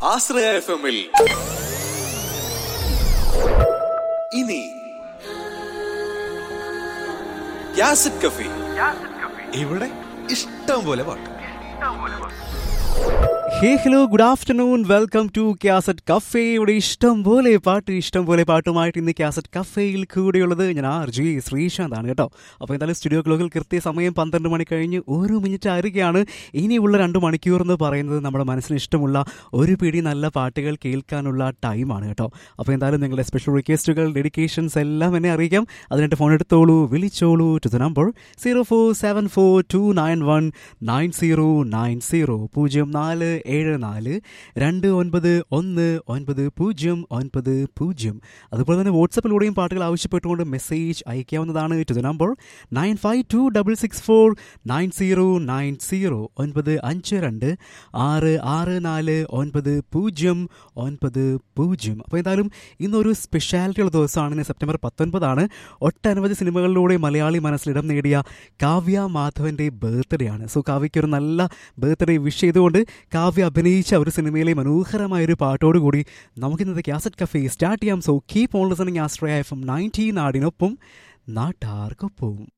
ആശ്രയ F എമ്മിൽ ഇനി യാസിഡ് കഫി ഇവിടെ ഇഷ്ടം പോലെ പാട്ട് hey hello good afternoon welcome to cassette cafe ഇവിടെ ഇഷ്ടം പോലെ പാട്ട് ഇഷ്ടം പോലെ പാട്ടുമായിട്ട് ഇന്ന് ക്യാസറ്റ് കഫേയിൽ കൂടെയുള്ളത് ഞാൻ ആർ ജി ശ്രീശാന്താണ് കേട്ടോ അപ്പോൾ എന്തായാലും സ്റ്റുഡിയോ ക്ലോക്കിൽ കൃത്യസമയം പന്ത്രണ്ട് മണി കഴിഞ്ഞ് ഒരു മിനിറ്റ് ആയിരിക്കുകയാണ് ഇനിയുള്ള രണ്ട് മണിക്കൂർ എന്ന് പറയുന്നത് നമ്മുടെ മനസ്സിന് ഇഷ്ടമുള്ള ഒരു പിടി നല്ല പാട്ടുകൾ കേൾക്കാനുള്ള ടൈമാണ് കേട്ടോ അപ്പോൾ എന്തായാലും നിങ്ങളുടെ സ്പെഷ്യൽ റിക്വസ്റ്റുകൾ ഡെഡിക്കേഷൻസ് എല്ലാം എന്നെ അറിയിക്കാം അതിനായിട്ട് ഫോൺ എടുത്തോളൂ വിളിച്ചോളൂ to the number zero four seven four two nine one nine zero nine zero പൂജ്യം നാല് ഏഴ് നാല് രണ്ട് ഒൻപത് ഒന്ന് ഒൻപത് പൂജ്യം ഒൻപത് പൂജ്യം അതുപോലെ തന്നെ വാട്സപ്പിലൂടെയും പാട്ടുകൾ ആവശ്യപ്പെട്ടുകൊണ്ട് മെസ്സേജ് അയക്കാവുന്നതാണ് to the number nine five two double six four nine zero nine zero ഒൻപത് അഞ്ച് രണ്ട് ആറ് ആറ് നാല് ഒൻപത് പൂജ്യം ഒൻപത് പൂജ്യം അപ്പോൾ എന്തായാലും ഇന്നൊരു സ്പെഷ്യാലിറ്റി ഉള്ള ദിവസമാണ് ഇന്ന് സെപ്റ്റംബർ പത്തൊൻപതാണ് ഒട്ടനവധി സിനിമകളിലൂടെ മലയാളി മനസ്സിലിടം നേടിയ കാവ്യ മാധവന്റെ ബർത്ത്ഡേ ആണ് സോ കാവ്യയ്ക്ക് ഒരു നല്ല ബർത്ത്ഡേ വിഷ് ചെയ്തുകൊണ്ട് കാവ്യ അഭിനയിച്ച ഒരു സിനിമയിലെ മനോഹരമായ ഒരു പാട്ടോടുകൂടി നമുക്കിന്നത്തെ ക്യാസറ്റ് കഫേ സ്റ്റാർട്ട് ചെയ്യാം so keep on listening Astraya F M nineteen നാടിനൊപ്പം നാട്ടാർക്കൊപ്പം